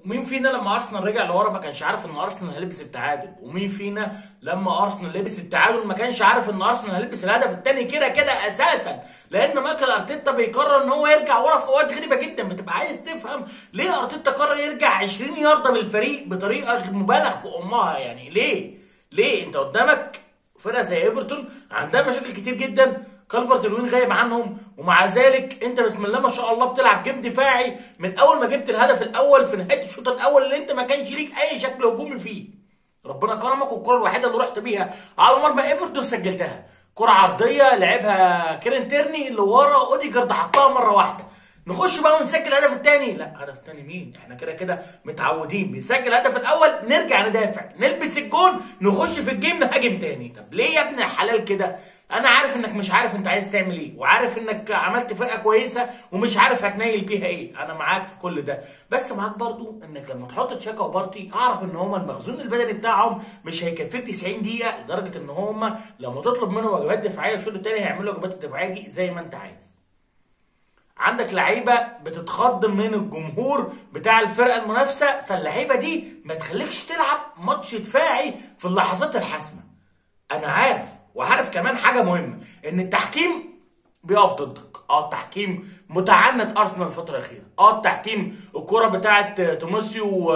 ومين فينا لما ارسنال رجع لورا ما كانش عارف ان ارسنال هيلبس التعادل ومين فينا لما ارسنال لبس التعادل ما كانش عارف ان ارسنال هيلبس الهدف الثاني كده كده اساسا لان مايكل ارتيتا بيقرر ان هو يرجع ورا في اوقات غريبه جدا بتبقى عايز تفهم ليه ارتيتا قرر يرجع 20 يارده بالفريق بطريقه مبالغ في امها يعني ليه ليه انت قدامك فرقه زي ايفرتون عندها مشاكل كتير جدا كالفرت لوين غايب عنهم ومع ذلك انت بسم الله ما شاء الله بتلعب جيم دفاعي من اول ما جبت الهدف الاول في نهايه الشوط الاول اللي انت ما كانش ليك اي شكل هجومي فيه ربنا كرمك والكره الوحيده اللي رحت بيها على مرمى ايفرتون سجلتها كره عرضيه لعبها كيرن تيرني اللي ورا اوديجارد حطها مره واحده نخش بقى ونسجل الهدف الثاني لا هدف ثاني مين احنا كده كده متعودين بنسجل الهدف الاول نرجع ندافع نلبس الجون نخش في الجيم نهاجم تاني طب ليه يا ابن الحلال كده انا عارف انك مش عارف انت عايز تعمل ايه وعارف انك عملت فرقه كويسه ومش عارف هتنيل بيها ايه انا معاك في كل ده بس معاك برضو انك لما تحط تشاكا وبارتي اعرف ان هما المخزون البدني بتاعهم مش هيكفيك 90 دقيقه لدرجه ان هما لما تطلب منهم وجبات دفاعيه الشوط الثاني هيعملوا الوجبات الدفاعيه دي زي ما انت عايز عندك لعيبه بتتخض من الجمهور بتاع الفرقه المنافسه فاللعيبه دي ما تخليكش تلعب ماتش دفاعي في اللحظات الحاسمه انا عارف وعارف كمان حاجه مهمه ان التحكيم بيقف ضدك اه التحكيم متعنت ارسنال الفتره الاخيره اه التحكيم الكره بتاعت توماسيو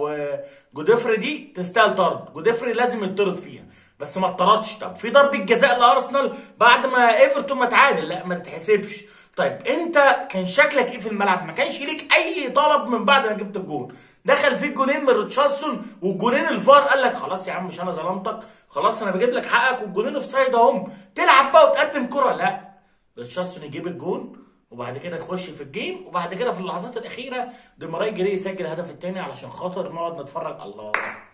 وجوديفري دي تستاهل طرد جوديفري لازم يطرد فيها بس ما اتطردش طب في ضربه جزاء لارسنال بعد ما ايفرتون ما تعادل لا ما تتحسبش طيب انت كان شكلك ايه في الملعب ما كانش ليك اي طلب من بعد ما جبت الجون دخل فيك جونين من ريتشاردسون والجونين الفار قال لك خلاص يا عم مش انا ظلمتك خلاص انا بجيب لك حقك والجونين اوف سايد اهم تلعب بقى وتقدم كره لا ريتشاردسون يجيب الجون وبعد كده يخش في الجيم وبعد كده في اللحظات الاخيره ديماراي جري يسجل الهدف الثاني علشان خاطر نقعد نتفرج الله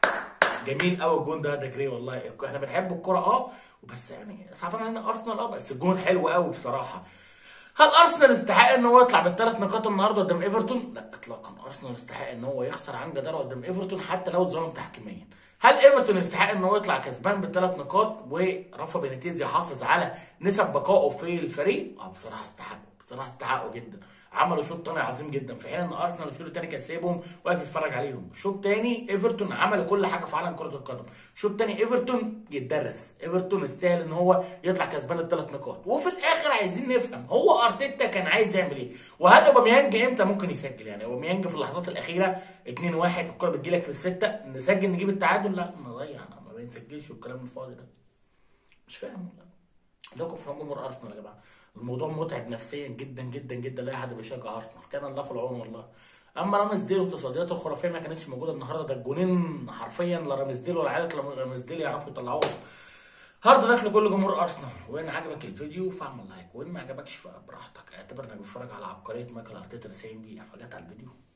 جميل قوي الجون ده ده جري والله احنا بنحب الكوره اه بس يعني صعبان علينا ارسنال اه بس الجون حلو قوي بصراحه هل ارسنال يستحق ان هو يطلع بالثلاث نقاط النهارده قدام ايفرتون؟ لا اطلاقا ارسنال يستحق ان هو يخسر عن جداره قدام ايفرتون حتى لو اتظلم تحكيميا. هل ايفرتون يستحق ان هو يطلع كسبان بالثلاث نقاط ورافا بينيتيز يحافظ على نسب بقائه في الفريق؟ اه بصراحه استحقوا بصراحه استحقوا جدا. عملوا شوط تاني عظيم جدا في حين ان ارسنال الشوط التاني كان سايبهم واقف يتفرج عليهم، شوط تاني ايفرتون عملوا كل حاجه في عالم كره القدم، شوط تاني ايفرتون يتدرس، ايفرتون يستاهل ان هو يطلع كسبان الثلاث نقاط، وفي الاخر عايزين نفهم هو ارتيتا كان عايز يعمل ايه؟ وهل اوباميانج امتى ممكن يسجل؟ يعني اوباميانج في اللحظات الاخيره 2-1 الكره بتجيلك في السته نسجل نجيب التعادل لا نضيع ما بنسجلش والكلام الفاضي ده. مش فاهم والله. لكم في جمهور ارسنال يا جماعه. الموضوع متعب نفسيا جدا جدا جدا لاي حد بيشجع ارسنال كان الله في العون والله اما رامز ديل والتصديات الخرافيه ما كانتش موجوده النهارده ده الجونين حرفيا لا رامز ديل ولا عيله رامز ديل يعرفوا يطلعوهم هارد لك لكل جمهور ارسنال وان عجبك الفيديو فاعمل لايك وان ما عجبكش براحتك اعتبر انك بتتفرج على عبقريه مايكل ارتيتا 90 دقيقه فجت على الفيديو